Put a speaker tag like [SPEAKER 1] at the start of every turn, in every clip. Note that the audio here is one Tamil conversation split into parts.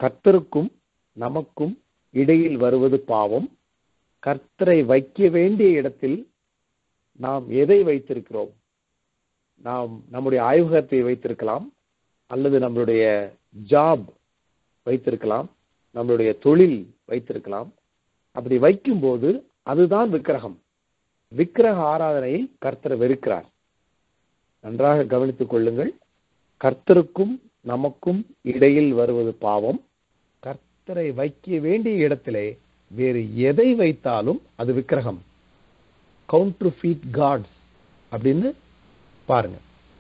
[SPEAKER 1] கர்த்தருக்கும் நமக்கும் இடையில் வருவது பாவம் கர்த்தரை வைக்க வேண்டிய இடத்தில் நாம் எதை வைத்திருக்கிறோம் நாம் நம்முடைய ஆய்வகத்தை வைத்திருக்கலாம் அல்லது நம்மளுடைய ஜாப் வைத்திருக்கலாம் நம்மளுடைய தொழில் வைத்திருக்கலாம் அப்படி வைக்கும்போது அதுதான் விக்கிரகம் விக்கிரக ஆராதனையை கர்த்தர் வெறுக்கிறார் நன்றாக கவனித்துக் கொள்ளுங்கள் கர்த்தருக்கும் நமக்கும் இடையில் வருவது பாவம் கர்த்தரை வைக்க வேண்டிய இடத்திலே வேறு எதை வைத்தாலும் அது விக்கிரகம் கவுண்டர் ஃபீட் காட்ஸ் அப்படின்னு பாருங்க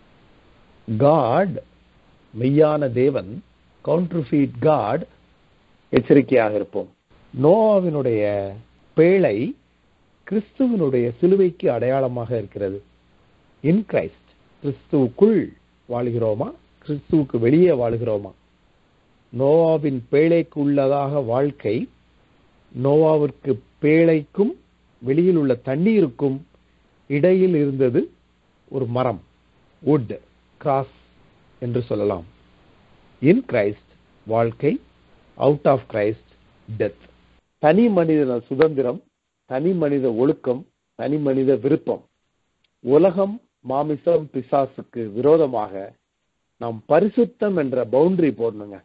[SPEAKER 1] காட் மெய்யான தேவன் கவுண்டர் ஃபீட் காட் எச்சரிக்கையாக இருப்போம் நோவாவினுடைய பேழை கிறிஸ்துவனுடைய சிலுவைக்கு அடையாளமாக இருக்கிறது இன் கிரைஸ்ட் கிறிஸ்துவுக்குள் வாழ்கிறோமா கிறிஸ்துவுக்கு வெளியே வாழ்கிறோமா நோவாவின் பேழைக்கு உள்ளதாக வாழ்க்கை நோவாவிற்கு பேழைக்கும் வெளியில் உள்ள தண்ணீருக்கும் இடையில் இருந்தது ஒரு மரம் wood கிராஸ் என்று சொல்லலாம் இன் கிரைஸ்ட் வாழ்க்கை அவுட் ஆஃப் கிரைஸ்ட் டெத் தனி மனித சுதந்திரம் தனி மனித ஒழுக்கம் தனி மனித விருப்பம் உலகம் மாமிசம் பிசாசுக்கு விரோதமாக நாம் பரிசுத்தம் என்ற பவுண்டரி போடணுங்க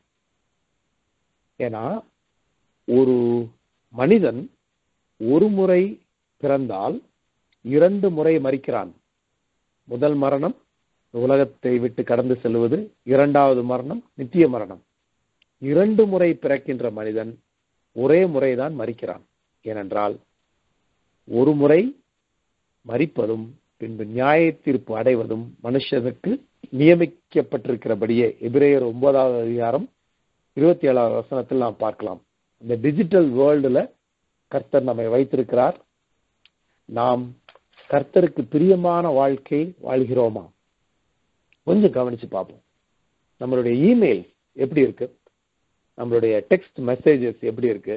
[SPEAKER 1] ஏன்னா ஒரு மனிதன் ஒரு முறை பிறந்தால் இரண்டு முறை மறிக்கிறான் முதல் மரணம் உலகத்தை விட்டு கடந்து செல்வது இரண்டாவது மரணம் நித்திய மரணம் இரண்டு முறை பிறக்கின்ற மனிதன் ஒரே முறைதான் மறிக்கிறான் ஏனென்றால் ஒரு முறை மறிப்பதும் பின்பு நியாய தீர்ப்பு அடைவதும் மனுஷனுக்கு நியமிக்கப்பட்டிருக்கிறபடியே எபிரேயர் ஒன்பதாவது அதிகாரம் இருபத்தி ஏழாவது வசனத்தில் நாம் பார்க்கலாம் இந்த டிஜிட்டல் வேர்ல்டுல கர்த்தர் நம்மை வைத்திருக்கிறார் நாம் கர்த்தருக்கு பிரியமான வாழ்க்கை வாழ்கிறோமா கொஞ்சம் கவனிச்சு பார்ப்போம் நம்மளுடைய இமெயில் எப்படி இருக்கு நம்மளுடைய டெக்ஸ்ட் மெசேஜஸ் எப்படி இருக்கு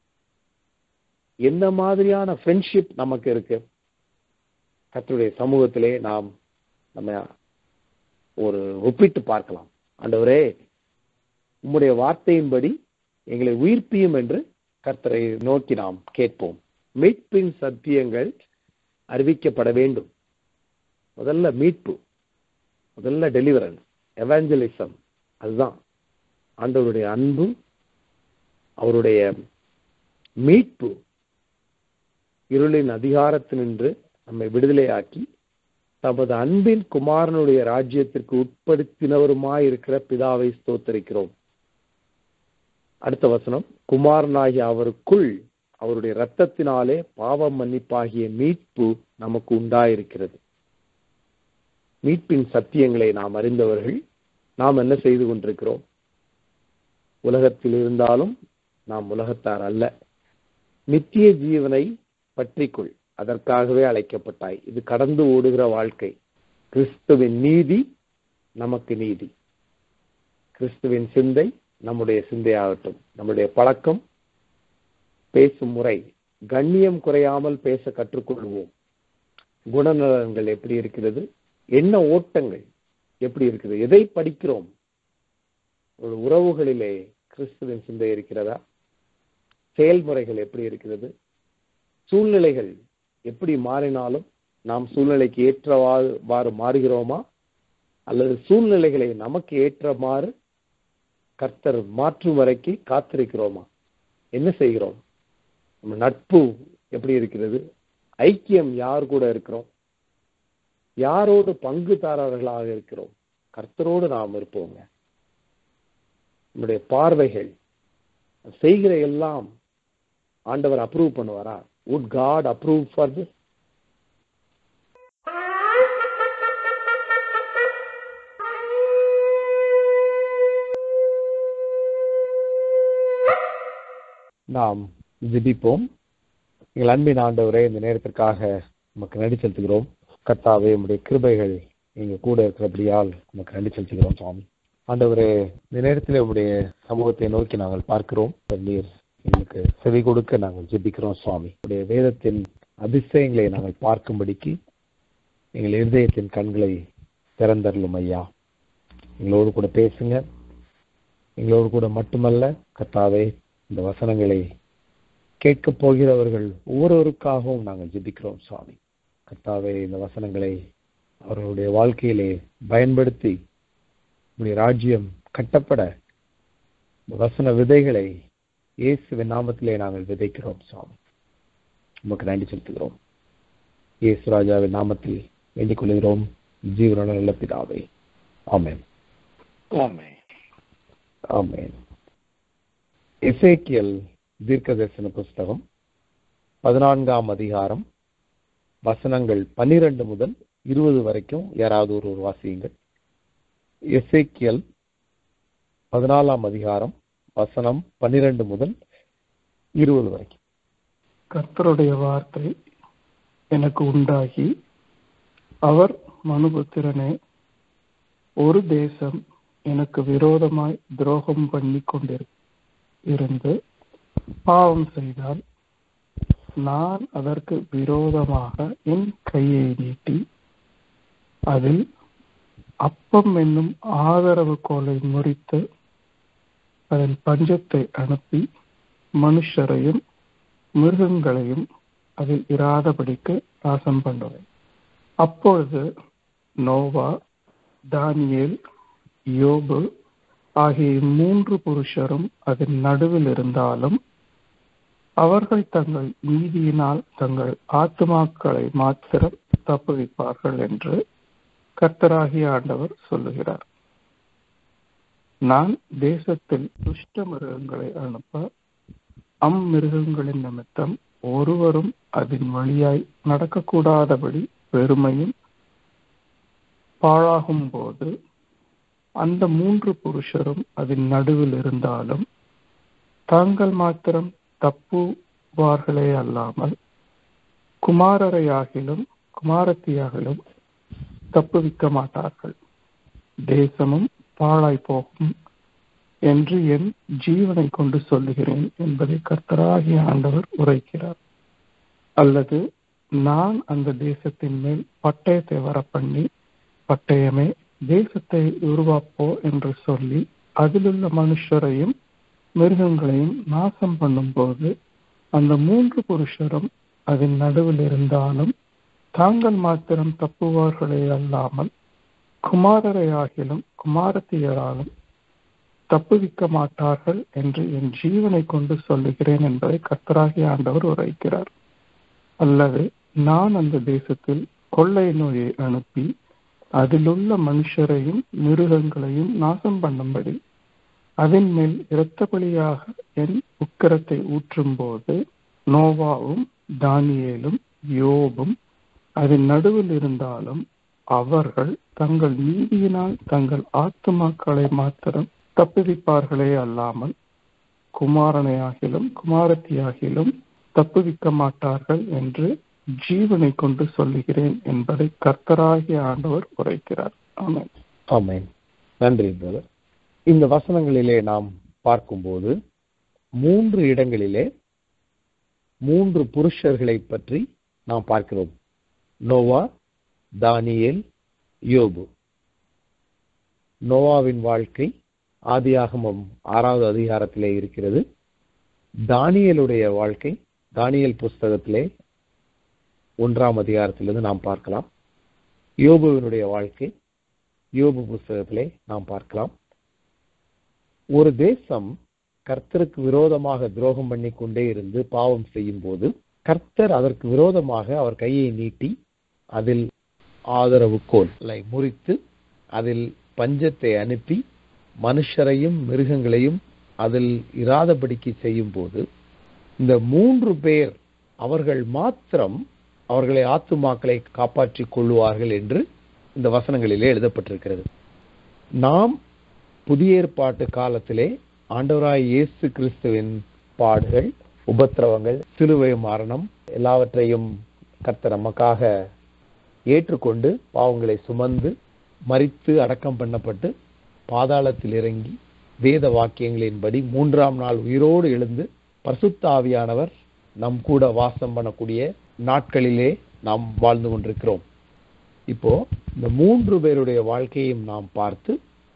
[SPEAKER 1] எந்த மாதிரியான ஃப்ரெண்ட்ஷிப் நமக்கு இருக்கு கர்த்தருடைய சமூகத்திலே நாம் நம்ம ஒரு ஒப்பிட்டு பார்க்கலாம் ஆண்டவரே உம்முடைய வார்த்தையின்படி எங்களை உயிர்ப்பியும் என்று கர்த்தரை நோக்கி நாம் கேட்போம் மீட்பின் சத்தியங்கள் அறிவிக்கப்பட வேண்டும் முதல்ல மீட்பு முதல்ல டெலிவரன்ஸ் எவாஞ்சலிசம் அதுதான் ஆண்டவருடைய அன்பு அவருடைய மீட்பு இருளின் அதிகாரத்தினின்று நம்மை விடுதலையாக்கி தமது அன்பின் குமாரனுடைய ராஜ்யத்திற்கு உட்படுத்தினவருமாய் இருக்கிற பிதாவை ஸ்தோத்தரிக்கிறோம் அடுத்த வசனம் குமாரனாகிய அவருக்குள் அவருடைய இரத்தத்தினாலே பாவம் மன்னிப்பாகிய மீட்பு நமக்கு உண்டாயிருக்கிறது மீட்பின் சத்தியங்களை நாம் அறிந்தவர்கள் நாம் என்ன செய்து கொண்டிருக்கிறோம் உலகத்தில் இருந்தாலும் நாம் உலகத்தார் அல்ல நித்திய ஜீவனை பற்றிக்கொள் அதற்காகவே அழைக்கப்பட்டாய் இது கடந்து ஓடுகிற வாழ்க்கை கிறிஸ்துவின் நீதி நமக்கு நீதி கிறிஸ்துவின் சிந்தை நம்முடைய சிந்தையாகட்டும் நம்முடைய பழக்கம் பேசும் முறை கண்ணியம் குறையாமல் பேச கற்றுக்கொள்வோம் குணநலன்கள் எப்படி இருக்கிறது என்ன ஓட்டங்கள் எப்படி இருக்குது எதை படிக்கிறோம் ஒரு உறவுகளிலே கிறிஸ்துவின் சிந்தை இருக்கிறதா செயல்முறைகள் எப்படி இருக்கிறது சூழ்நிலைகள் எப்படி மாறினாலும் நாம் சூழ்நிலைக்கு ஏற்றவாறு மாறுகிறோமா அல்லது சூழ்நிலைகளை நமக்கு ஏற்றமாறு கர்த்தர் மாற்றும் வரைக்கு காத்திருக்கிறோமா என்ன செய்கிறோம் நம்ம நட்பு எப்படி இருக்கிறது ஐக்கியம் யார் கூட இருக்கிறோம் யாரோடு பங்குதாரர்களாக இருக்கிறோம் கர்த்தரோடு நாம் இருப்போங்க நம்முடைய பார்வைகள் செய்கிற எல்லாம் ஆண்டவர் அப்ரூவ் பண்ணுவாரா would God approve for this? நாம் ஜிபிப்போம் எங்கள் அன்பின் ஆண்டவரே இந்த நேரத்திற்காக நமக்கு நன்றி செலுத்துகிறோம் கர்த்தாவே உங்களுடைய கிருபைகள் எங்க கூட இருக்கிறபடியால் நமக்கு நன்றி செலுத்துகிறோம் சுவாமி ஆண்டவரே இந்த நேரத்தில் உங்களுடைய சமூகத்தை நோக்கி நாங்கள் பார்க்கிறோம் நீர் எங்களுக்கு செவி கொடுக்க நாங்கள் ஜெபிக்கிறோம் சுவாமி உடைய வேதத்தின் அதிசயங்களை நாங்கள் பார்க்கும்படிக்கு எங்கள் இருதயத்தின் கண்களை திறந்தரலும் ஐயா எங்களோடு கூட பேசுங்க எங்களோடு கூட மட்டுமல்ல கர்த்தாவே இந்த வசனங்களை கேட்கப் போகிறவர்கள் ஒவ்வொருவருக்காகவும் நாங்கள் ஜெபிக்கிறோம் சுவாமி கர்த்தாவே இந்த வசனங்களை அவர்களுடைய வாழ்க்கையிலே பயன்படுத்தி உடைய ராஜ்யம் கட்டப்பட இந்த வசன விதைகளை இயேசுவின் நாமத்திலே நாங்கள் விதைக்கிறோம் சுவாமி உமக்கு நன்றி செலுத்துகிறோம் இயேசு ராஜாவின் நாமத்தில் வேண்டிக் கொள்கிறோம் ஜீவன நல்ல பிதாவே ஆமென்
[SPEAKER 2] ஆமென்
[SPEAKER 1] ஆமென் எசேக்கியல் தீர்க்கதரிசன புஸ்தகம் பதினான்காம் அதிகாரம் வசனங்கள் பன்னிரண்டு முதல் இருபது வரைக்கும் யாராவது ஒரு ஒரு வாசியுங்கள் எசேக்கியல் பதினாலாம் அதிகாரம் வசனம் பன்னிரண்டு முதல் இருபது வரைக்கும்
[SPEAKER 3] கர்த்தருடைய வார்த்தை எனக்கு உண்டாகி அவர் மனுபுத்திரனே ஒரு தேசம் எனக்கு விரோதமாய் துரோகம் பண்ணி கொண்டிரு இருந்து பாவம் செய்தால் நான் அதற்கு விரோதமாக என் கையை நீட்டி அதில் அப்பம் என்னும் ஆதரவு கோலை முறித்து அதன் பஞ்சத்தை அனுப்பி மனுஷரையும் மிருகங்களையும் அதில் இராதபடிக்கு நாசம் பண்ணுவேன் அப்பொழுது நோவா தானியேல் யோபு ஆகிய மூன்று புருஷரும் அதன் நடுவில் இருந்தாலும் அவர்கள் தங்கள் நீதியினால் தங்கள் ஆத்மாக்களை மாத்திரம் தப்புவிப்பார்கள் என்று கர்த்தராகிய ஆண்டவர் சொல்லுகிறார் நான் தேசத்தில் துஷ்ட மிருகங்களை அனுப்ப அம்மிருகங்களின் நிமித்தம் ஒருவரும் அதன் வழியாய் நடக்கக்கூடாதபடி பெருமையும் பாழாகும் போது அந்த மூன்று புருஷரும் அதன் நடுவில் இருந்தாலும் தாங்கள் மாத்திரம் தப்புவார்களே அல்லாமல் குமாரரையாகிலும் குமாரத்தியாகிலும் தப்புவிக்க மாட்டார்கள் தேசமும் பாழாய் போகும் என்று என் ஜீவனை கொண்டு சொல்லுகிறேன் என்பதை கர்த்தராகிய ஆண்டவர் உரைக்கிறார் அல்லது நான் அந்த தேசத்தின் மேல் பட்டயத்தை வரப்பண்ணி பட்டயமே தேசத்தை உருவாப்போ என்று சொல்லி அதிலுள்ள மனுஷரையும் மிருகங்களையும் நாசம் பண்ணும்போது அந்த மூன்று புருஷரும் அதன் நடுவில் இருந்தாலும் தாங்கள் மாத்திரம் தப்புவார்களே அல்லாமல் குமாரரை ஆகிலும் குமாரத்தியராலும் தப்புவிக்க மாட்டார்கள் என்று என் ஜீவனை கொண்டு சொல்லுகிறேன் என்பதை கர்த்தராகிய ஆண்டவர் உரைக்கிறார் அல்லது நான் அந்த தேசத்தில் கொள்ளை நோயை அனுப்பி அதிலுள்ள மனுஷரையும் மிருகங்களையும் நாசம் பண்ணும்படி அதன் மேல் இரத்தபலியாக என் உக்கரத்தை ஊற்றும் போது நோவாவும் தானியேலும் யோபும் அதன் நடுவில் இருந்தாலும் அவர்கள் தங்கள் நீதியினால் தங்கள் ஆத்துமாக்களை மாத்திரம் தப்புவிப்பார்களே அல்லாமல் குமாரனையாகிலும் குமாரத்தியாகிலும் தப்புவிக்க மாட்டார்கள் என்று ஜீவனை கொண்டு சொல்லுகிறேன் என்பதை கர்த்தராகிய ஆண்டவர் உரைக்கிறார் ஆமென்
[SPEAKER 1] ஆமென் நன்றி பிரதர் இந்த வசனங்களிலே நாம் பார்க்கும்போது மூன்று இடங்களிலே மூன்று புருஷர்களை பற்றி நாம் பார்க்கிறோம் நோவா தானியேல் யோபு நோவாவின் வாழ்க்கை ஆதியாகமம் ஆறாவது அதிகாரத்திலே இருக்கிறது தானியலுடைய வாழ்க்கை தானியல் புஸ்தகத்திலே ஒன்றாம் அதிகாரத்திலிருந்து நாம் பார்க்கலாம் யோபுவினுடைய வாழ்க்கை யோபு புஸ்தகத்திலே நாம் பார்க்கலாம் ஒரு தேசம் கர்த்தருக்கு விரோதமாக துரோகம் பண்ணி கொண்டே இருந்து பாவம் செய்யும் போது கர்த்தர் அதற்கு விரோதமாக அவர் கையை நீட்டி அதில் ஆதரவு கோலை முறித்து அதில் பஞ்சத்தை அனுப்பி மனுஷரையும் மிருகங்களையும் அதில் இராதபடிக்கு செய்யும் போது இந்த மூன்று பேர் அவர்கள் மாத்திரம் அவர்களை ஆத்துமாக்களை காப்பாற்றிக் கொள்ளுவார்கள் என்று இந்த வசனங்களிலே எழுதப்பட்டிருக்கிறது நாம் புதிய ஏற்பாட்டு காலத்திலே ஆண்டவராய் இயேசு கிறிஸ்துவின் பாடுகள் உபத்திரவங்கள் சிலுவை மரணம் எல்லாவற்றையும் கர்த்தர் நமக்காக ஏற்றுக்கொண்டு பாவங்களை சுமந்து மரித்து அடக்கம் பண்ணப்பட்டு பாதாளத்தில் இறங்கி வேத வாக்கியங்களின்படி மூன்றாம் நாள் உயிரோடு எழுந்து பரிசுத்த ஆவியானவர் நம் கூட வாசம் பண்ணக்கூடிய நாட்களிலே நாம் வாழ்ந்து கொண்டிருக்கிறோம் இப்போ இந்த மூன்று பேருடைய வாழ்க்கையும் நாம் பார்த்து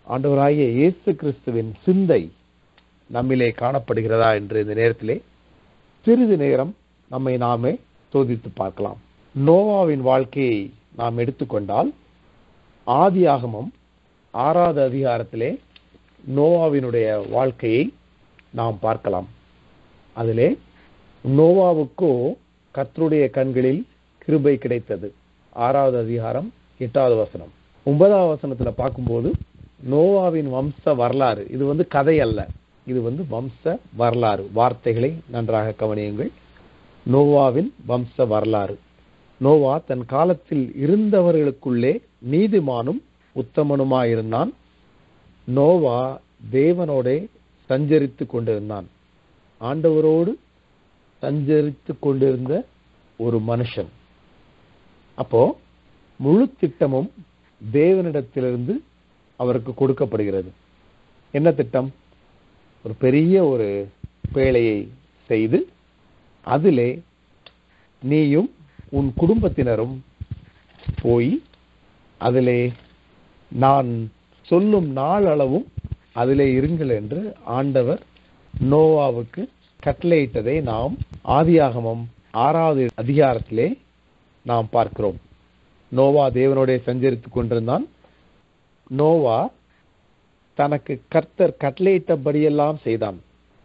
[SPEAKER 1] ஆண்டவராகிய இயேசு கிறிஸ்துவின் சிந்தை நம்மிலே காணப்படுகிறதா என்று இந்த நேரத்திலே சிறிது நேரம் நம்மை நாமே சோதித்து பார்க்கலாம் நோவாவின் வாழ்க்கையை நாம் எடுத்துக்கொண்டால் ஆதியாகமம் ஆறாவது அதிகாரத்திலே நோவாவினுடைய வாழ்க்கையை நாம் பார்க்கலாம் அதிலே நோவாவுக்கோ கர்த்தருடைய கண்களில் கிருபை கிடைத்தது ஆறாவது அதிகாரம் எட்டாவது வசனம் ஒன்பதாவது வசனத்துல பார்க்கும்போது நோவாவின் வம்ச வரலாறு இது வந்து கதை அல்ல இது வந்து வம்ச வரலாறு வார்த்தைகளை நன்றாக கவனியுங்கள் நோவாவின் வம்ச வரலாறு நோவா தன் காலத்தில் இருந்தவர்களுக்குள்ளே நீதிமானும் உத்தமனுமாயிருந்தான் நோவா தேவனோடே சஞ்சரித்து கொண்டிருந்தான் ஆண்டவரோடு சஞ்சரித்து கொண்டிருந்த ஒரு மனுஷன் அப்போ முழு திட்டமும் தேவனிடத்திலிருந்து அவருக்கு கொடுக்கப்படுகிறது என்ன திட்டம் ஒரு பெரிய ஒரு பேழையை செய்து அதிலே நீயும் உன் குடும்பத்தினரும் போய் அதிலே நான் சொல்லும் நாள் அளவும் அதிலே இருங்கள் என்று ஆண்டவர் நோவாவுக்கு கட்டளையிட்டதை நாம் ஆதியாகமம் ஆறாவது அதிகாரத்திலே நாம் பார்க்கிறோம் நோவா தேவனோட சஞ்சரித்துக் கொண்டிருந்தான் நோவா தனக்கு கர்த்தர் கட்டளையிட்டபடியெல்லாம் செய்தான்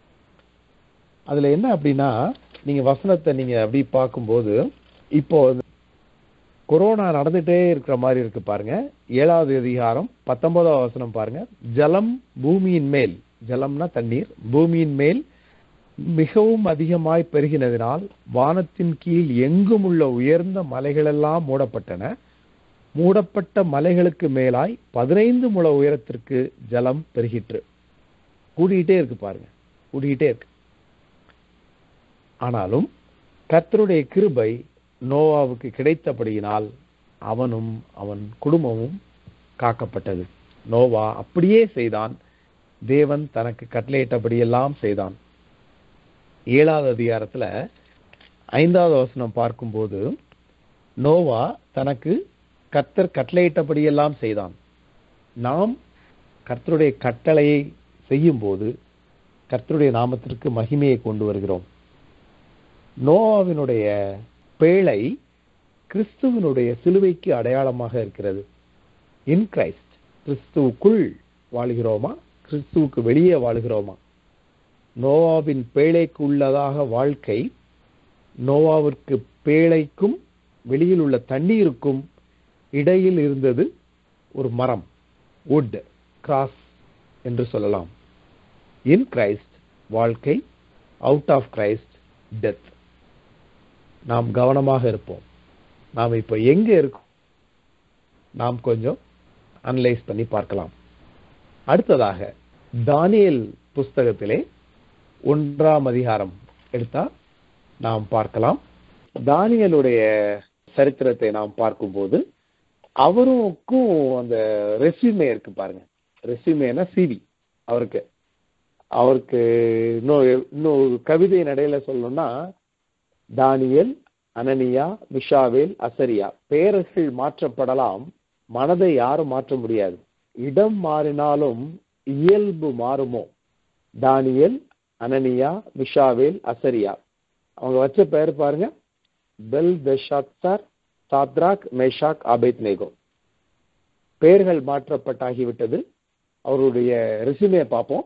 [SPEAKER 1] அதுல என்ன அப்படின்னா நீங்க வசனத்தை நீங்க அப்படி பார்க்கும்போது இப்போ கொரோனா நடந்துட்டே இருக்கிற மாதிரி இருக்கு பாருங்க ஏழாவது அதிகாரம் பத்தொன்பதாவது வசனம் பாருங்க ஜலம் பூமியின் மேல் ஜலம்னா தண்ணீர் பூமியின் மேல் மிகவும் அதிகமாய் பெருகினதினால் வானத்தின் கீழ் எங்கும் உள்ள உயர்ந்த மலைகளெல்லாம் மூடப்பட்டன மூடப்பட்ட மலைகளுக்கு மேலாய் பதினைந்து முழ உயரத்திற்கு ஜலம் பெருகிற்று கூடிக்கிட்டே இருக்கு பாருங்க கூடிக்கிட்டே இருக்கு ஆனாலும் கர்த்தருடைய கிருபை நோவாவுக்கு கிடைத்தபடியினால் அவனும் அவன் குடும்பமும் காக்கப்பட்டது நோவா அப்படியே செய்தான் தேவன் தனக்கு கட்டளையிட்டபடியெல்லாம் செய்தான் ஏழாவது அதிகாரத்துல ஐந்தாவது வசனம் பார்க்கும்போது நோவா தனக்கு கர்த்தர் கட்டளையிட்டபடியெல்லாம் செய்தான் நாம் கர்த்தருடைய கட்டளையை செய்யும்போது கர்த்தருடைய நாமத்திற்கு மகிமையை கொண்டு வருகிறோம் நோவாவினுடைய பேழை கிறிஸ்துவனுடைய சிலுவைக்கு அடையாளமாக இருக்கிறது இன் கிரைஸ்ட் கிறிஸ்துவுக்குள் வாழுகிறோமா கிறிஸ்துவுக்கு வெளியே வாழுகிறோமா நோவாவின் பேழைக்கு உள்ளதாக வாழ்க்கை நோவாவிற்கு பேழைக்கும் வெளியில் உள்ள தண்ணீருக்கும் இடையில் இருந்தது ஒரு மரம் wood கிராஸ் என்று சொல்லலாம் இன் கிரைஸ்ட் வாழ்க்கை அவுட் ஆஃப் கிரைஸ்ட் டெத் நாம் கவனமாக இருப்போம் நாம் இப்போ எங்க இருக்கோம் நாம் கொஞ்சம் அனலைஸ் பண்ணி பார்க்கலாம் அடுத்ததாக தானியல் புஸ்தகத்திலே ஒன்றாம் அதிகாரம் எடுத்தா நாம் பார்க்கலாம் தானியலுடைய சரித்திரத்தை நாம் பார்க்கும்போது அவருக்கும் அந்த ரெஸ்யூமே இருக்கு பாருங்க ரெஸ்யூமேனா சிவி அவருக்கு அவருக்கு இன்னும் இன்னும் கவிதை நடையில சொல்லணும்னா தானியல் அனனியா மிஷாவேல் அசரியா பெயர்கள் மாற்றப்படலாம் மனதை யாரும் மாற்ற முடியாது இடம் மாறினாலும் இயல்பு மாறுமோ தானியல் அனனியா மிஷாவேல் அசரியா அவங்க வச்ச பெயர் பாருங்க Belteshazzar Shadrach Meshach Abednego பெயர்கள் மாற்றப்பட்டாகிவிட்டது அவருடைய ரெசுமே பார்ப்போம்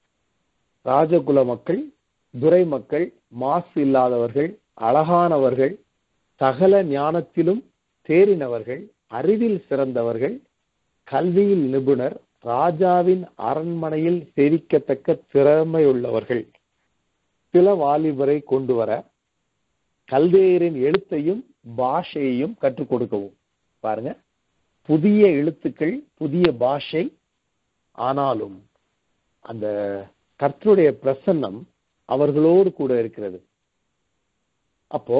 [SPEAKER 1] ராஜகுல மக்கள் துரை மக்கள் மாசு இல்லாதவர்கள் அழகானவர்கள் சகல ஞானத்திலும் தேறினவர்கள் அறிவில் சிறந்தவர்கள் கல்வியில் நிபுணர் ராஜாவின் அரண்மனையில் சேவிக்கத்தக்க திறமையுள்ளவர்கள் சில வாலிபரை கொண்டு வர கல்தேயரின் எழுத்தையும் பாஷையையும் கற்றுக் கொடுக்கவும் பாருங்க புதிய எழுத்துக்கள் புதிய பாஷை ஆனாலும் அந்த கர்த்தருடைய பிரசன்னம் அவர்களோடு கூட இருக்கிறது அப்போ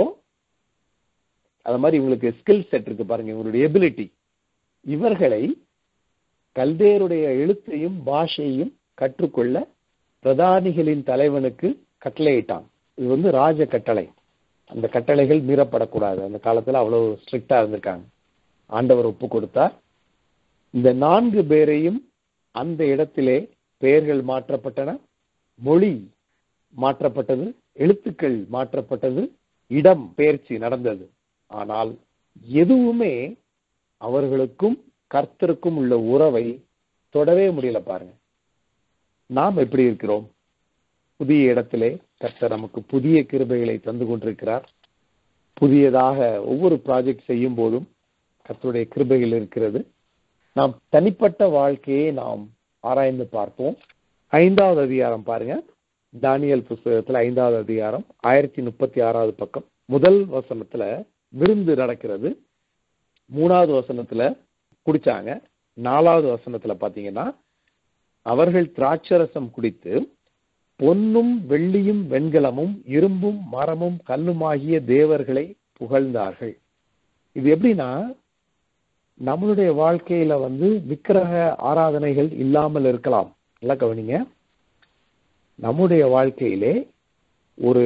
[SPEAKER 1] அது மாதிரி இவங்களுக்கு ஸ்கில் செட் இருக்கு பாருங்க இவங்களுடைய எபிலிட்டி இவர்களை கல்தேருடைய எழுத்தையும் பாஷையும் கற்றுக்கொள்ள பிரதானிகளின் தலைவனுக்கு கட்டளையிட்டான் இது வந்து ராஜ கட்டளை அந்த கட்டளைகள் மீறப்படக்கூடாது அந்த காலத்துல அவ்வளவு ஸ்ட்ரிக்டா இருந்திருக்காங்க ஆண்டவர் ஒப்பு கொடுத்தார் இந்த நான்கு பேரையும் அந்த இடத்திலே பெயர்கள் மாற்றப்பட்டன மொழி மாற்றப்பட்டது எழுத்துக்கள் மாற்றப்பட்டது இடம் பெயர்ச்சி நடந்தது ஆனால் எதுவுமே அவர்களுக்கும் கர்த்தருக்கும் உள்ள உறவை தொடவே முடியல பாருங்க நாம் எப்படி இருக்கிறோம் புதிய இடத்திலே கர்த்தர் நமக்கு புதிய கிருபைகளை தந்து கொண்டிருக்கிறார் புதியதாக ஒவ்வொரு ப்ராஜெக்ட் செய்யும் போதும் கர்த்தருடைய கிருபைகள் இருக்கிறது நாம் தனிப்பட்ட வாழ்க்கையை நாம் ஆராய்ந்து பார்ப்போம் ஐந்தாவது அதிகாரம் பாருங்க தானியல் புஸ்தகத்துல ஐந்தாவது அதிகாரம் ஆயிரத்தி முப்பத்தி ஆறாவது பக்கம் முதல் வசனத்துல விருந்து நடக்கிறது மூணாவது வசனத்துல குடிச்சாங்க நாலாவது வசனத்துல பாத்தீங்கன்னா அவர்கள் திராட்சரசம் குடித்து பொன்னும் வெள்ளியும் வெண்கலமும் இரும்பும் மரமும் கல்லுமாகிய தேவர்களை புகழ்ந்தார்கள் இது எப்படின்னா நம்மளுடைய வாழ்க்கையில வந்து விக்கிரக ஆராதனைகள் இல்லாமல் இருக்கலாம் நல்லா கவனிங்க நம்முடைய வாழ்க்கையிலே ஒரு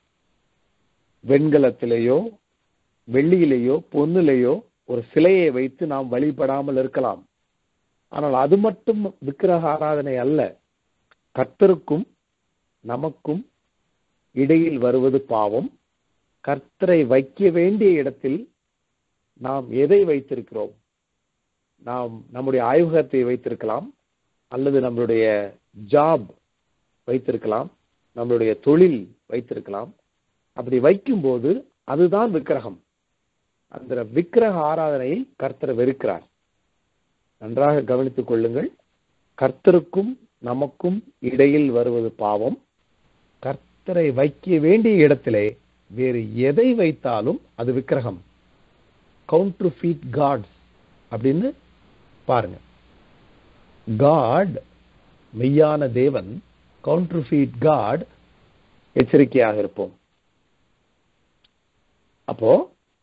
[SPEAKER 1] வெண்கலத்திலேயோ வெள்ளியிலேயோ பொன்னிலேயோ ஒரு சிலையை வைத்து நாம் வழிபடாமல் இருக்கலாம் ஆனால் அது மட்டும் விக்கிரக ஆராதனை அல்ல கர்த்தருக்கும் நமக்கும் இடையில் வருவது பாவம் கர்த்தரை வைக்க வேண்டிய இடத்தில் நாம் எதை வைத்திருக்கிறோம் நாம் நம்முடைய ஆய்வகத்தை வைத்திருக்கலாம் அல்லது நம்மளுடைய ஜாப் வைத்திருக்கலாம் நம்மளுடைய தொழில் வைத்திருக்கலாம் அப்படி வைக்கும்போது அதுதான் விக்கிரகம் அந்த விக்கிரக ஆராதனையை கர்த்தர் வெறுக்கிறார் நன்றாக கவனித்துக் கொள்ளுங்கள் கர்த்தருக்கும் நமக்கும் இடையில் வருவது பாவம் கர்த்தரை வைக்க வேண்டிய இடத்திலே வேறு எதை வைத்தாலும் அது விக்கிரகம் கவுண்டர் ஃபீட் காட்ஸ் அப்படின்னு பாருங்க காட் மெய்யான தேவன் கவுண்டர் ஃபீட் காட் எச்சரிக்கையாக இருப்போம் அப்போ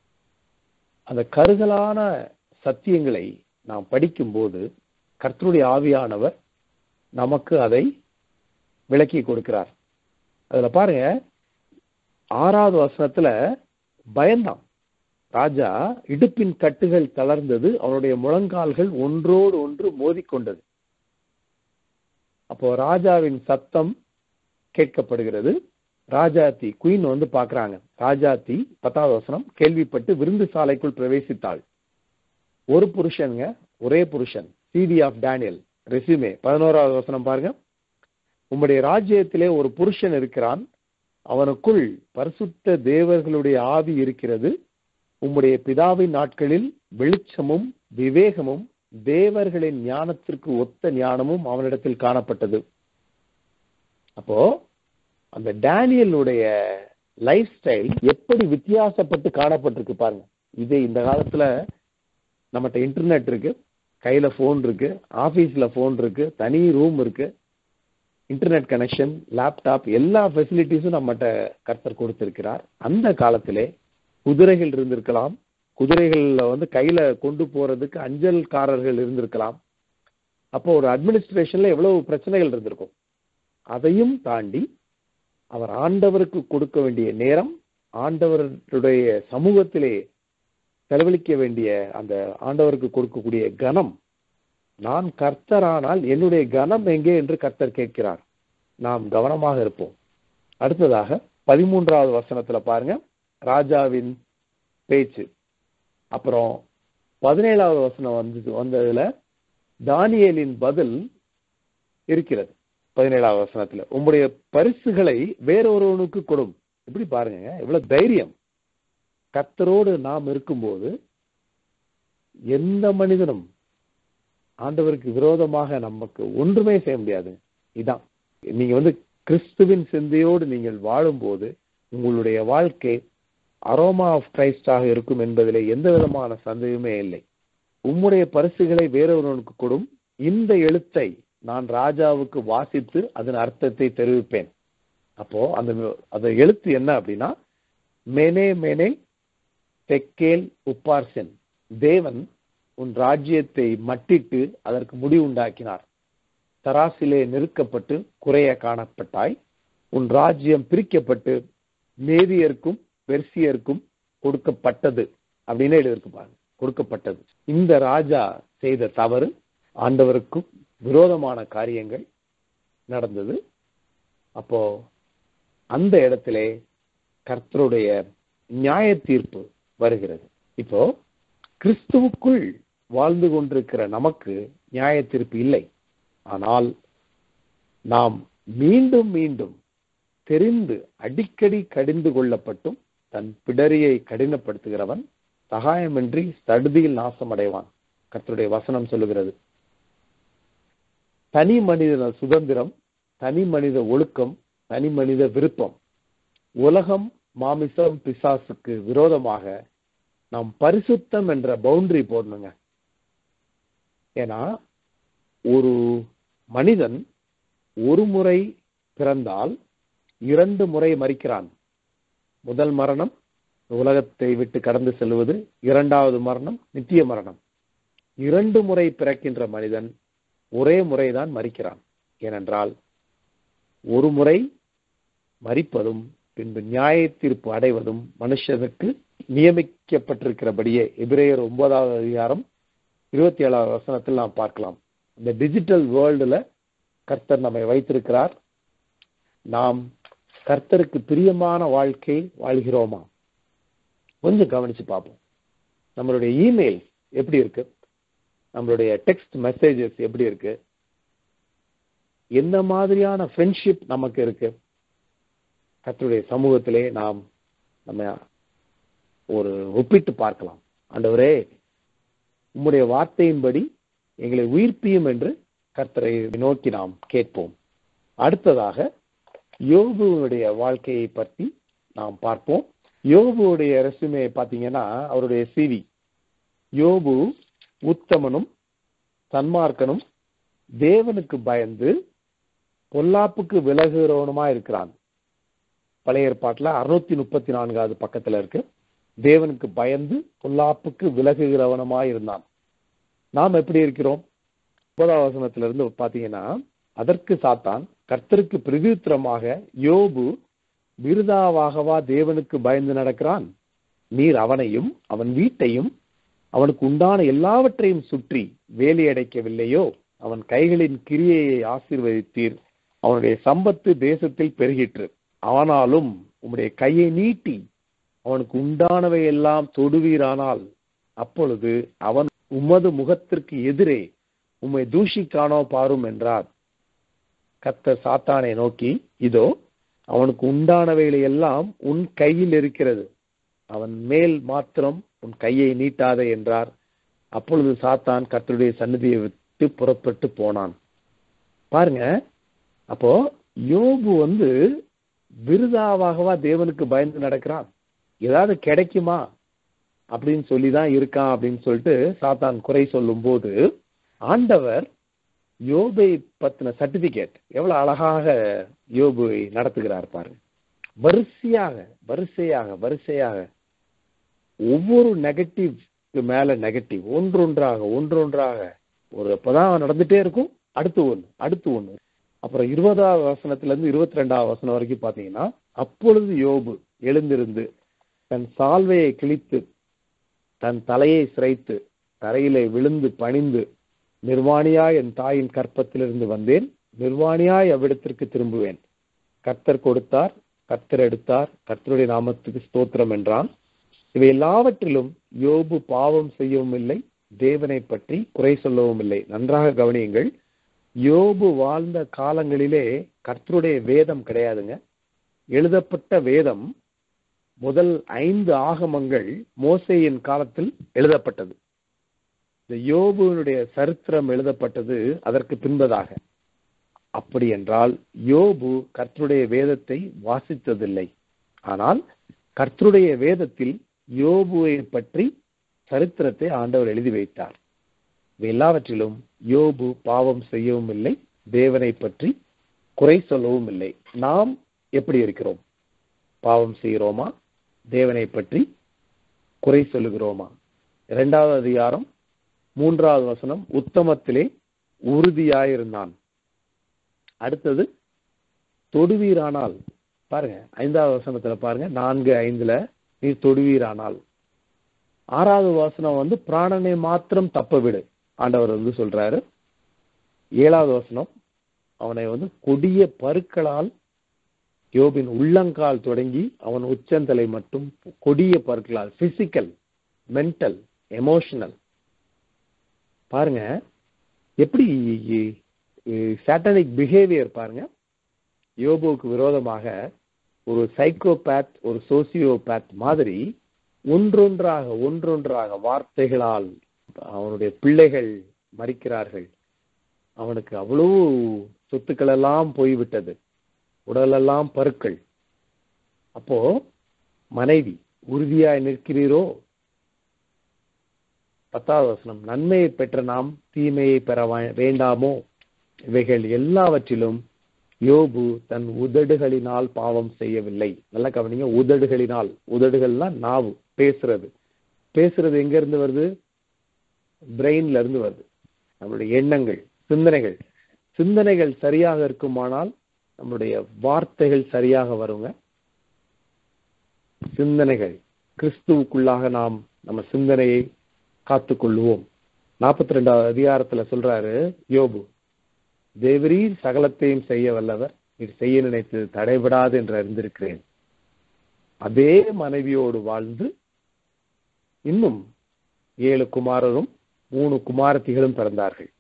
[SPEAKER 1] அந்த கருகலான சத்தியங்களை நாம் படிக்கும்போது கர்த்தருடைய ஆவியானவர் நமக்கு அதை விளக்கி கொடுக்கிறார் அதுல பாருங்க ஆறாவது வசனத்துல பயந்தான் ராஜா இடுப்பின் கட்டுகள் தளர்ந்தது அவனுடைய முழங்கால்கள் ஒன்றோடு ஒன்று மோதிக்கொண்டது அப்போ ராஜாவின் சத்தம் கேட்கப்படுகிறது ராஜாத்தி குயின் வந்து பாக்குறாங்க ராஜாத்தி பத்தாவது வசனம் கேள்விப்பட்டு விருந்து சாலைக்குள் பிரவேசித்தாள் ஒரு புருஷனுங்க ஒரே புருஷன் சிடி ஆஃப் டேனியல் ரெசியூமே பதினோராவது வசனம் பாருங்க உம்முடைய ராஜ்யத்திலே ஒரு புருஷன் இருக்கிறான் அவனுக்குள் பரிசுத்த தேவர்களுடைய ஆவி இருக்கிறது உம்முடைய பிதாவின் நாட்களில் வெளிச்சமும் விவேகமும் தேவர்களின் ஞானத்திற்கு ஒத்த ஞானமும் அவனிடத்தில் காணப்பட்டது அப்போ அந்த டேனியலுடைய லைஃப் ஸ்டைல் எப்படி வித்தியாசப்பட்டு காணப்பட்டிருக்கு பாருங்க இது இந்த காலத்துல நம்மகிட்ட இன்டர்நெட் இருக்கு கையில போன் இருக்கு ஆபீஸ்ல போன் இருக்கு தனி ரூம் இருக்கு இன்டர்நெட் கனெக்ஷன் லேப்டாப் எல்லா ஃபெசிலிட்டிஸும் நம்மகிட்ட கர்த்தர் கொடுத்திருக்கிறார் அந்த காலத்திலே குதிரைகள் இருந்திருக்கலாம் குதிரைகள்ல வந்து கையில கொண்டு போறதுக்கு அஞ்சல்காரர்கள் இருந்திருக்கலாம் அப்போ ஒரு அட்மினிஸ்ட்ரேஷன்ல எவ்வளவு பிரச்சனைகள் இருந்திருக்கும் அதையும் தாண்டி அவர் ஆண்டவருக்கு கொடுக்க வேண்டிய நேரம் ஆண்டவருடைய சமூகத்திலே செலவழிக்க வேண்டிய அந்த ஆண்டவருக்கு கொடுக்கக்கூடிய கனம் நான் கர்த்தரானால் என்னுடைய கனம் எங்கே என்று கர்த்தர் கேட்கிறார் நாம் கவனமாக இருப்போம் அடுத்ததாக பதிமூன்றாவது வசனத்துல பாருங்க ராஜாவின் பேச்சு அப்புறம் பதினேழாவது வசனம் வந்து வந்ததுல தானியலின் பதில் இருக்கிறது பதினேழாவது வசனத்துல உங்களுடைய பரிசுகளை வேறொருவனுக்கு கொடும் எப்படி பாருங்க இவ்வளவு தைரியம் கத்தரோடு நாம் இருக்கும்போது எந்த மனிதனும் ஆண்டவருக்கு விரோதமாக நமக்கு ஒன்றுமே செய்ய முடியாது இதான் நீங்க வந்து கிறிஸ்துவின் சிந்தையோடு நீங்கள் வாழும்போது உங்களுடைய வாழ்க்கை அரோமா ஆஃப் கிரைஸ்டாக இருக்கும் என்பதிலே எந்த விதமான சந்தேகமே இல்லை உம்முடைய பரிசுகளை வேறொருவனுக்கு கொடும் இந்த எழுத்தை நான் ராஜாவுக்கு வாசித்து அதன் அர்த்தத்தை தெரிவிப்பேன் அப்போ அந்த அந்த எழுத்து என்ன அப்படின்னா மேனே மேனே தெக்கேல் உப்பார்சென் தேவன் உன் ராஜ்யத்தை மட்டிட்டு அதற்கு முடிவு உண்டாக்கினார் தராசிலே நெருக்கப்பட்டு குறைய காணப்பட்டாய் உன் ராஜ்யம் பிரிக்கப்பட்டு மேதியருக்கும் பெர்சியருக்கும் கொடுக்கப்பட்டது அப்படின்னு எழுதியிருக்கு பாருங்க கொடுக்கப்பட்டது இந்த ராஜா செய்த தவறு ஆண்டவருக்கும் விரோதமான காரியங்கள் நடந்தது அப்போ அந்த இடத்திலே கர்த்தருடைய நியாய தீர்ப்பு வருகிறது இப்போ கிறிஸ்துவுக்குள் வாழ்ந்து கொண்டிருக்கிற நமக்கு நியாய தீர்ப்பு இல்லை ஆனால் நாம் மீண்டும் மீண்டும் தெரிந்து அடிக்கடி கடிந்து கொள்ளப்பட்டும் தன் பிடரியை கடினப்படுத்துகிறவன் சகாயமின்றி சடுதியில் நாசமடைவான் கர்த்தருடைய வசனம் சொல்லுகிறது தனி மனித சுதந்திரம் தனி மனித ஒழுக்கம் தனி மனித விருப்பம் உலகம் மாமிசம் பிசாசுக்கு விரோதமாக நாம் பரிசுத்தம் என்ற பவுண்டரி போடணுங்க ஏன்னா ஒரு மனிதன் ஒரு முறை பிறந்தால் இரண்டு முறை மறிக்கிறான் முதல் மரணம் உலகத்தை விட்டு கடந்து செல்வது இரண்டாவது மரணம் நித்திய மரணம் இரண்டு முறை பிறக்கின்ற மனிதன் ஒரே முறைதான் மறிக்கிறான் ஏனென்றால் ஒரு முறை மறிப்பதும் பின்பு நியாய தீர்ப்பு அடைவதும் மனுஷனுக்கு நியமிக்கப்பட்டிருக்கிறபடியே எபிரேயர் ஒன்பதாவது அதிகாரம் இருபத்தி ஏழாவது வசனத்தில் நாம் பார்க்கலாம் இந்த டிஜிட்டல் வேர்ல்டுல கர்த்தர் நம்மை வைத்திருக்கிறார் நாம் கர்த்தருக்கு பிரியமான வாழ்க்கை வாழ்கிறோமா கொஞ்சம் கவனிச்சு பார்ப்போம் நம்மளுடைய இமெயில் எப்படி இருக்கு நம்மளுடைய டெக்ஸ்ட் மெசேஜஸ் எப்படி இருக்கு எந்த மாதிரியான ஃப்ரெண்ட்ஷிப் நமக்கு இருக்கு கர்த்தருடைய சமூகத்திலே நாம் நம்ம ஒரு ஒப்பிட்டு பார்க்கலாம் ஆண்டவரே உம்முடைய வார்த்தையின்படி எங்களை உயிர்ப்பியும் என்று கர்த்தரை நோக்கி நாம் கேட்போம் அடுத்ததாக யோபுவுடைய வாழ்க்கையை பற்றி நாம் பார்ப்போம் யோபுவுடைய ரெசுமே பார்த்தீங்கன்னா அவருடைய சிவி யோபு உத்தமனும் சன்மார்க்கனும் தேவனுக்கு பயந்து பொல்லாப்புக்கு விலகுகிறவனுமா இருக்கிறான் பழைய ஏற்பாட்டுல அறுநூத்தி முப்பத்தி நான்காவது பக்கத்துல இருக்கு தேவனுக்கு பயந்து பொல்லாப்புக்கு விலகுகிறவனமா இருந்தான் நாம் எப்படி இருக்கிறோம் முப்பதாம் வசனத்துல இருந்து பாத்தீங்கன்னா அதற்கு சாத்தான் கர்த்தருக்கு பிரதித்திரமாக யோபு விருதாவாகவா தேவனுக்கு பயந்து நடக்கிறான் நீர் அவனையும் அவன் வீட்டையும் அவனுக்கு உண்டான எல்லாவற்றையும் சுற்றி வேலையடைக்கவில்லையோ அவன் கைகளின் கிரியையை ஆசீர்வதித்தீர் அவனுடைய சம்பத்து தேசத்தில் பெருகிற்று ஆனாலும் உம்முடைய கையை நீட்டி அவனுக்கு உண்டானவை எல்லாம் தொடுவீரானால் அப்பொழுது அவன் உமது முகத்திற்கு எதிரே உம்மை தூஷிக்கானோ பாரும் என்றார் கர்த்தர் சாத்தானை நோக்கி இதோ அவனுக்கு உண்டானவைகளை எல்லாம் உன் கையில் இருக்கிறது அவன் மேல் மாத்திரம் உன் கையை நீட்டாதே என்றார் அப்பொழுது சாத்தான் கர்த்தருடைய சந்நிதியை விட்டு புறப்பட்டு போனான் பாருங்க அப்போ யோபு வந்து விருதாவாகவா தேவனுக்கு பயந்து நடக்கிறான் ஏதாவது கிடைக்குமா அப்படின்னு சொல்லி தான் இருக்கான் அப்படின்னு சொல்லிட்டு சாத்தான் குறை சொல்லும் போது ஆண்டவர் யோபை பத்தின சர்டிபிகேட் எவ்வளவு அழகாக யோபுவை நடத்துகிறார் பாருங்க வரிசையாக வரிசையாக வரிசையாக ஒவ்வொரு நெகட்டிவ்க்கு மேல நெகட்டிவ் ஒன்றொன்றாக ஒன்றொன்றாக ஒரு இப்பதான் நடந்துட்டே இருக்கும் அடுத்து ஒண்ணு அடுத்து ஒண்ணு அப்புறம் இருபதாவது வசனத்துல இருந்து இருபத்தி ரெண்டாவது வசனம் வரைக்கும் பாத்தீங்கன்னா அப்பொழுது யோபு எழுந்திருந்து தன் சால்வையை கிழித்து தன் தலையை சிரைத்து தரையிலே விழுந்து பணிந்து நிர்வாணியாய் என் தாயின் கற்பத்திலிருந்து வந்தேன் நிர்வாணியாய் அவ்விடத்திற்கு திரும்புவேன் கர்த்தர் கொடுத்தார் கர்த்தர் எடுத்தார் கர்த்தருடைய நாமத்துக்கு ஸ்தோத்திரம் என்றான் இவை எல்லாவற்றிலும் யோபு பாவம் செய்யவும் இல்லை தேவனை பற்றி குறை சொல்லவும் இல்லை நன்றாக கவனியுங்கள் யோபு வாழ்ந்த காலங்களிலே கர்த்தருடைய வேதம் கிடையாதுங்க எழுதப்பட்ட வேதம் முதல் ஐந்து ஆகமங்கள் மோசையின் காலத்தில் எழுதப்பட்டது இந்த யோபுவினுடைய சரித்திரம் எழுதப்பட்டது அதற்கு பின்பதாக அப்படி என்றால் யோபு கர்த்தருடைய வேதத்தை வாசித்ததில்லை ஆனால் கர்த்தருடைய வேதத்தில் யோபுவை பற்றி சரித்திரத்தை ஆண்டவர் எழுதி வைத்தார் எல்லாவற்றிலும் யோபு பாவம் செய்யவும் இல்லை தேவனை பற்றி குறை சொல்லவும் இல்லை நாம் எப்படி இருக்கிறோம் பாவம் செய்கிறோமா தேவனை பற்றி குறை சொல்லுகிறோமா இரண்டாவது அதிகாரம் மூன்றாவது வசனம் உத்தமத்திலே உறுதியாயிருந்தான் அடுத்தது தொடுவீரானால் பாருங்க ஐந்தாவது வசனத்துல பாருங்க நான்கு ஐந்துல நீ தொடுவீரானால் ஆறாவது வசனம் வந்து பிராணனை மாத்திரம் தப்ப விடு ஆண்டவர் வந்து சொல்றாரு ஏழாவது வசனம் அவனை வந்து கொடிய பருக்களால் யோபின் உள்ளங்கால் தொடங்கி அவன் உச்சந்தலை மட்டும் கொடிய பருக்களால் பிசிக்கல் மென்டல் எமோஷனல் பாருங்க எப்படி சாட்டனிக் பிஹேவியர் பாருங்க யோபுவுக்கு விரோதமாக ஒரு சைக்கோபேத் ஒரு சோசியோபேத் மாதிரி ஒன்றொன்றாக ஒன்றொன்றாக வார்த்தைகளால் அவனுடைய பிள்ளைகள் மறிக்கிறார்கள் அவனுக்கு அவ்வளவு சொத்துக்கள் எல்லாம் போய்விட்டது உடலெல்லாம் பருக்கள் அப்போ மனைவி உறுதியாய் நிற்கிறீரோ பத்தாவது வசனம் நன்மையை பெற்ற நாம் தீமையை பெற வா- வேண்டாமோ இவைகள் எல்லாவற்றிலும் யோபு தன் உதடுகளினால் பாவம் செய்யவில்லை நல்லா கவனிங்க உதடுகளினால் உதடுகள்னா நாவு பேசுறது பேசுறது எங்க இருந்து வருது பிரெயின்ல இருந்து வருது நம்மளுடைய எண்ணங்கள் சிந்தனைகள் சிந்தனைகள் சரியாக இருக்குமானால் நம்முடைய வார்த்தைகள் சரியாக வருங்க சிந்தனைகள் கிறிஸ்துவுக்குள்ளாக நாம் நம்ம சிந்தனையை காத்துக்கொள்ளுவோம் நாற்பத்தி ரெண்டாவது அதிகாரத்துல சொல்றாரு யோபு தேவரீர் சகலத்தையும் செய்ய வல்லவர் நீர் செய்ய நினைத்தது தடைபடாது என்று அறிந்திருக்கிறேன் அதே மனைவியோடு வாழ்ந்து இன்னும் ஏழு குமாரரும் மூணு குமாரத்திகளும் பிறந்தார்கள்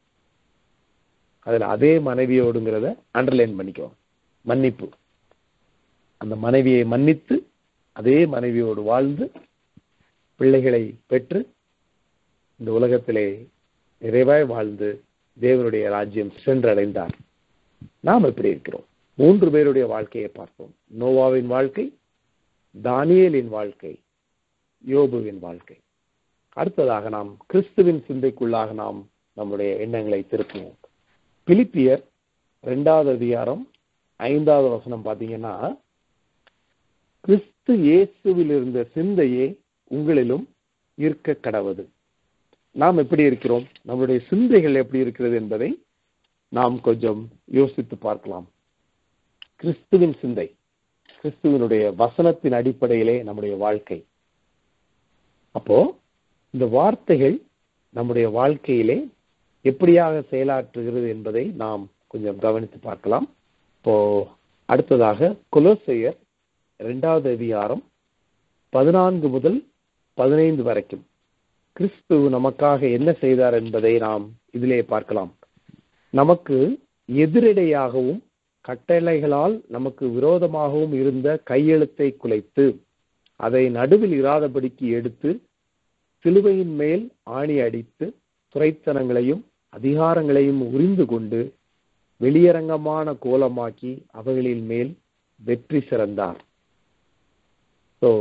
[SPEAKER 1] அதுல அதே மனைவியோடுங்கிறத அண்டர்லைன் பண்ணிக்கோ மன்னிப்பு அந்த மனைவியை மன்னித்து அதே மனைவியோடு வாழ்ந்து பிள்ளைகளை பெற்று இந்த உலகத்திலே நிறைவாய் வாழ்ந்து தேவனுடைய ராஜ்யம் சென்றடைந்தார் நாம் எப்படி இருக்கிறோம் மூன்று பேருடைய வாழ்க்கையை பார்த்தோம் நோவாவின் வாழ்க்கை தானியேலின் வாழ்க்கை யோபுவின் வாழ்க்கை அடுத்ததாக நாம் கிறிஸ்துவின் சிந்தைக்குள்ளாக நாம் நம்முடைய எண்ணங்களை திருப்புவோம் பிலிப்பியர் இரண்டாவது அதிகாரம் ஐந்தாவது வசனம் பாத்தீங்கன்னா கிறிஸ்து இயேசுவில் இருந்த சிந்தையே உங்களிலும் இருக்க கடவுது நாம் எப்படி இருக்கிறோம் நம்முடைய சிந்தைகள் எப்படி இருக்கிறது என்பதை நாம் கொஞ்சம் யோசித்து பார்க்கலாம் கிறிஸ்துவின் சிந்தை கிறிஸ்துவனுடைய வசனத்தின் அடிப்படையிலே நம்முடைய வாழ்க்கை அப்போ இந்த வார்த்தைகள் நம்முடைய வாழ்க்கையிலே எப்படியாக செயலாற்றுகிறது என்பதை நாம் கொஞ்சம் கவனித்து பார்க்கலாம் இப்போ அடுத்ததாக கொலோசையர் இரண்டாவது அதிகாரம் பதினான்கு முதல் பதினைந்து வரைக்கும் கிறிஸ்து நமக்காக என்ன செய்தார் என்பதை நாம் இதிலே பார்க்கலாம் நமக்கு எதிரடையாகவும் கட்டளைகளால் நமக்கு விரோதமாகவும் இருந்த கையெழுத்தை குலைத்து அதை நடுவில் இராதபடிக்கு எடுத்து சிலுவையின் மேல் ஆணி அடித்து துறைத்தனங்களையும் அதிகாரங்களையும் உரிந்து கொண்டு வெளியரங்கமான கோலமாக்கி அவைகளின் மேல் வெற்றி சிறந்தார் ஸோ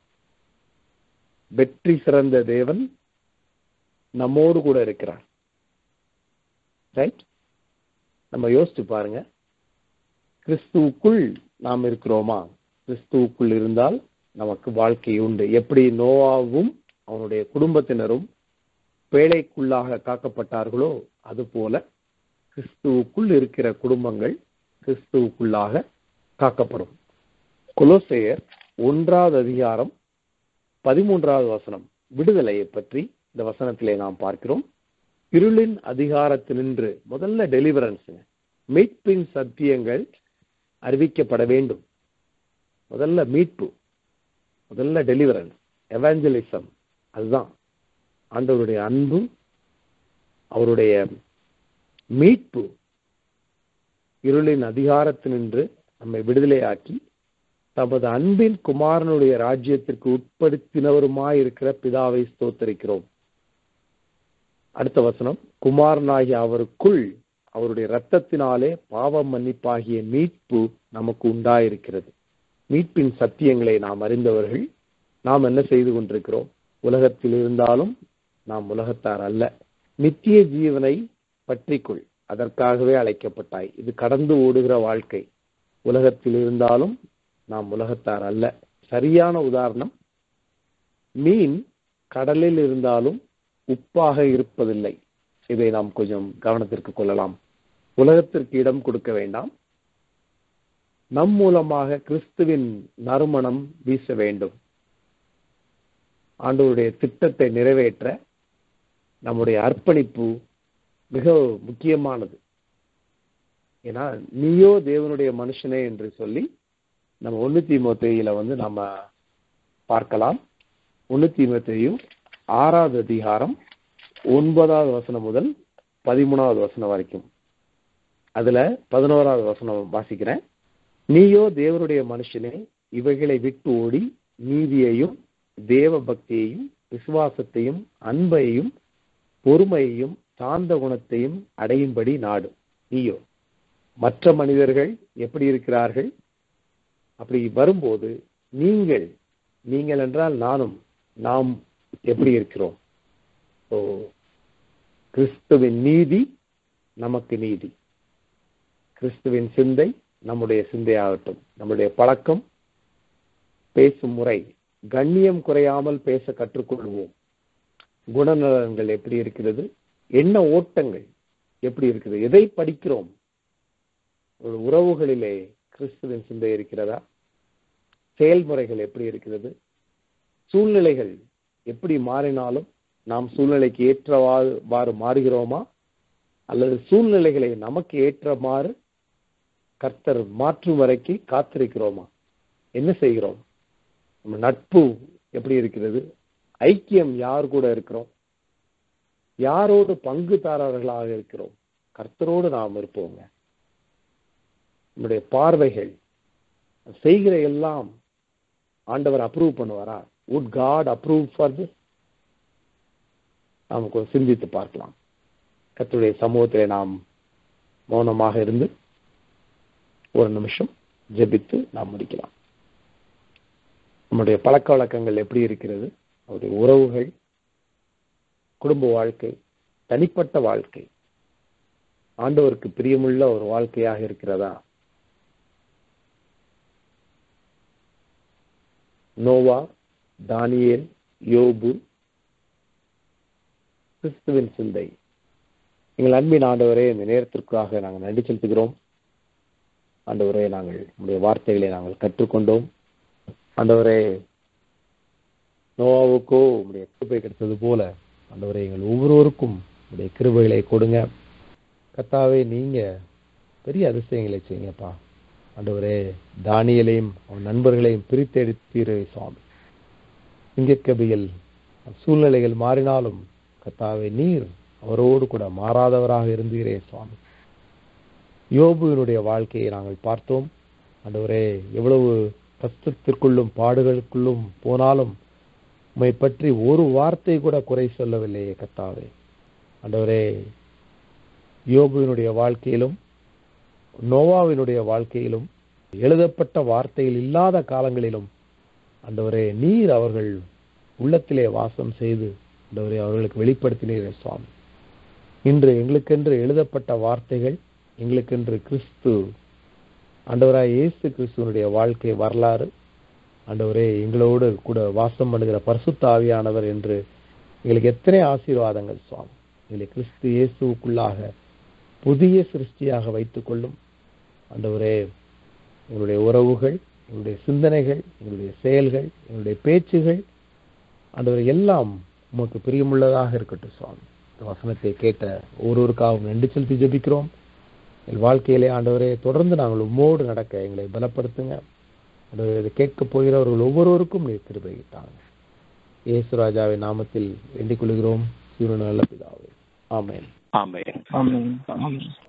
[SPEAKER 1] வெற்றி சிறந்த தேவன் நம்மோடு கூட இருக்கிறார் ரைட் நம்ம யோசிச்சு பாருங்க கிறிஸ்துவுக்குள் நாம் இருக்கிறோமா கிறிஸ்துவுக்குள் இருந்தால் நமக்கு வாழ்க்கை உண்டு எப்படி நோவாவும் அவனுடைய குடும்பத்தினரும் பேழைக்குள்ளாக காக்கப்பட்டார்களோ அதுபோல கிறிஸ்துவுக்குள் இருக்கிற குடும்பங்கள் கிறிஸ்துவுக்குள்ளாக காக்கப்படும் கொலோசையர் ஒன்றாவது அதிகாரம் பதிமூன்றாவது வசனம் விடுதலையை பற்றி இந்த வசனத்திலே நாம் பார்க்கிறோம் இருளின் அதிகாரத்தினின்று முதல்ல டெலிவரன்ஸ் மீட்பின் சத்தியங்கள் அறிவிக்கப்பட வேண்டும் முதல்ல மீட்பு முதல்ல டெலிவரன்ஸ் எவாஞ்சலிசம் அதுதான் ஆண்டவருடைய அன்பு அவருடைய மீட்பு இருளின் அதிகாரத்தினின்று நம்மை விடுதலையாக்கி தமது அன்பின் குமாரனுடைய ராஜ்யத்திற்கு உட்படுத்தினவருமாய் இருக்கிற பிதாவை ஸ்தோத்தரிக்கிறோம் அடுத்த வசனம் குமாரனாகிய அவருக்குள் அவருடைய இரத்தத்தினாலே பாவம் மன்னிப்பாகிய மீட்பு நமக்கு உண்டாயிருக்கிறது மீட்பின் சத்தியங்களை நாம் அறிந்தவர்கள் நாம் என்ன செய்து கொண்டிருக்கிறோம் உலகத்தில் இருந்தாலும் நாம் உலகத்தார் அல்ல நித்திய ஜீவனை பற்றிக்கொள் அதற்காகவே அழைக்கப்பட்டாய் இது கடந்து ஓடுகிற வாழ்க்கை உலகத்தில் இருந்தாலும் நாம் உலகத்தார் அல்ல சரியான உதாரணம் மீன் கடலில் இருந்தாலும் உப்பாக இருப்பதில்லை இதை நாம் கொஞ்சம் கவனத்திற்கு கொள்ளலாம் உலகத்திற்கு இடம் கொடுக்க வேண்டாம் நம் மூலமாக கிறிஸ்துவின் நறுமணம் வீச வேண்டும் ஆண்டவருடைய திட்டத்தை நிறைவேற்ற நம்முடைய அர்ப்பணிப்பு மிக முக்கியமானது ஏன்னா நீயோ தேவனுடைய மனுஷனே என்று சொல்லி நம்ம ஒண்ணு தீமோத்தேயில வந்து நம்ம பார்க்கலாம் ஒண்ணு தீமோத்தேயும் ஆறாவது அதிகாரம் ஒன்பதாவது வசனம் முதல் பதிமூணாவது வசனம் வரைக்கும் அதுல பதினோராவது வசனம் வாசிக்கிறேன் நீயோ தேவனுடைய மனுஷனே இவைகளை விட்டு ஓடி நீதியையும் தேவ பக்தியையும் விசுவாசத்தையும் அன்பையும் பொறுமையையும் சாந்த குணத்தையும் அடையும்படி நாடு நீயோ மற்ற மனிதர்கள் எப்படி இருக்கிறார்கள் அப்படி வரும்போது நீங்கள் நீங்கள் என்றால் நானும் நாம் எப்படி இருக்கிறோம் ஓ கிறிஸ்துவின் நீதி நமக்கு நீதி கிறிஸ்துவின் சிந்தை நம்முடைய சிந்தையாகட்டும் நம்முடைய பழக்கம் பேசும் முறை கண்ணியம் குறையாமல் பேச கற்றுக்கொள்வோம் குணநலன்கள் எப்படி இருக்கிறது என்ன ஓட்டங்கள் எப்படி இருக்குது எதை படிக்கிறோம் ஒரு உறவுகளிலே கிறிஸ்துவின் சிந்தை இருக்கிறதா செயல்முறைகள் எப்படி இருக்கிறது சூழ்நிலைகள் எப்படி மாறினாலும் நாம் சூழ்நிலைக்கு ஏற்றவாறு மாறுகிறோமா அல்லது சூழ்நிலைகளை நமக்கு ஏற்றமாறு கர்த்தர் மாற்றும் வரைக்கு காத்திருக்கிறோமா என்ன செய்கிறோம் நம்ம நட்பு எப்படி இருக்கிறது ஐக்கியம் யார் கூட இருக்கிறோம் யாரோடு பங்குதாரர்களாக இருக்கிறோம் கர்த்தரோடு நாம் இருப்போங்க நம்முடைய பார்வைகள் செய்கிற எல்லாம் ஆண்டவர் அப்ரூவ் பண்ணுவாரா would God approve for this நாம் கொஞ்சம் சிந்தித்து பார்க்கலாம் கர்த்தருடைய சமூகத்திலே நாம் மௌனமாக இருந்து ஒரு நிமிஷம் ஜெபித்து நாம் முடிக்கலாம் நம்முடைய பழக்க வழக்கங்கள் எப்படி இருக்கிறது அவருடைய உறவுகள் குடும்ப வாழ்க்கை தனிப்பட்ட வாழ்க்கை ஆண்டவருக்கு பிரியமுள்ள ஒரு வாழ்க்கையாக இருக்கிறதா நோவா தானியேல் யோபு கிறிஸ்துவின் சிந்தை எங்கள் அன்பின் ஆண்டவரே இந்த நேரத்திற்காக நாங்கள் நன்றி செலுத்துகிறோம் ஆண்டவரே நாங்கள் உங்களுடைய வார்த்தைகளை நாங்கள் கற்றுக்கொண்டோம் ஆண்டவரே நோவாவுக்கோ உங்களுடைய கிருபை கிடைத்தது போல ஆண்டவரே எங்கள் ஒவ்வொருவருக்கும் உங்களுடைய கிருபைகளை கொடுங்க கத்தாவே நீங்க பெரிய அதிசயங்களை செய்யுங்கப்பா ஆண்டவரே தானியலையும் அவன் நண்பர்களையும் பிரித்தெடுத்தீரே சுவாமி சிங்கக்கபியில் சூழ்நிலைகள் மாறினாலும் கத்தாவே நீர் அவரோடு கூட மாறாதவராக இருந்தீரே சுவாமி யோபுவினுடைய வாழ்க்கையை நாங்கள் பார்த்தோம் ஆண்டவரே எவ்வளவு கஷ்டத்திற்குள்ளும் பாடுகளுக்குள்ளும் போனாலும் உம்மை பற்றி ஒரு வார்த்தை கூட குறை சொல்லவில்லையே கத்தாவே ஆண்டவரே யோபுவினுடைய வாழ்க்கையிலும் நோவாவினுடைய வாழ்க்கையிலும் எழுதப்பட்ட வார்த்தையில் இல்லாத காலங்களிலும் ஆண்டவரே நீர் அவர்கள் உள்ளத்திலே வாசம் செய்து ஆண்டவரே அவர்களுக்கு வெளிப்படுத்தினீர் சுவாமி இன்று எங்களுக்கென்று எழுதப்பட்ட வார்த்தைகள் எங்களுக்கென்று கிறிஸ்து ஆண்டவராய் இயேசு கிறிஸ்துவனுடைய வாழ்க்கை வரலாறு ஆண்டவரே எங்களோடு கூட வாசம் பண்ணுகிற பரிசுத்த ஆவியானவர் என்று எங்களுக்கு எத்தனை ஆசீர்வாதங்கள் சுவாமி எங்களை கிறிஸ்து இயேசுக்குள்ளாக புதிய சிருஷ்டியாக வைத்துக் கொள்ளும் ஆண்டவரே எங்களுடைய உறவுகள் எங்களுடைய சிந்தனைகள் எங்களுடைய செயல்கள் எங்களுடைய பேச்சுகள் ஆண்டவரை எல்லாம் உமக்கு பிரியமுள்ளதாக இருக்கட்டும் சுவாமி இந்த வசனத்தை கேட்ட ஒருவருக்காகவும் நன்றி செலுத்தி ஜெபிக்கிறோம் எங்கள் வாழ்க்கையிலே ஆண்டவரே தொடர்ந்து நாங்கள் உம்மோடு நடக்க எங்களை பலப்படுத்துங்க ஆண்டவரே இதை கேட்க போகிறவர்கள் ஒவ்வொருவருக்கும் நீர் கிருபையிட்டாங்க இயேசுராஜாவின் நாமத்தில் வேண்டிக் கொள்கிறோம் சீரன நல்ல பிதாவே ஆமென்
[SPEAKER 2] ஆமென்
[SPEAKER 3] ஆமென் ஆமென்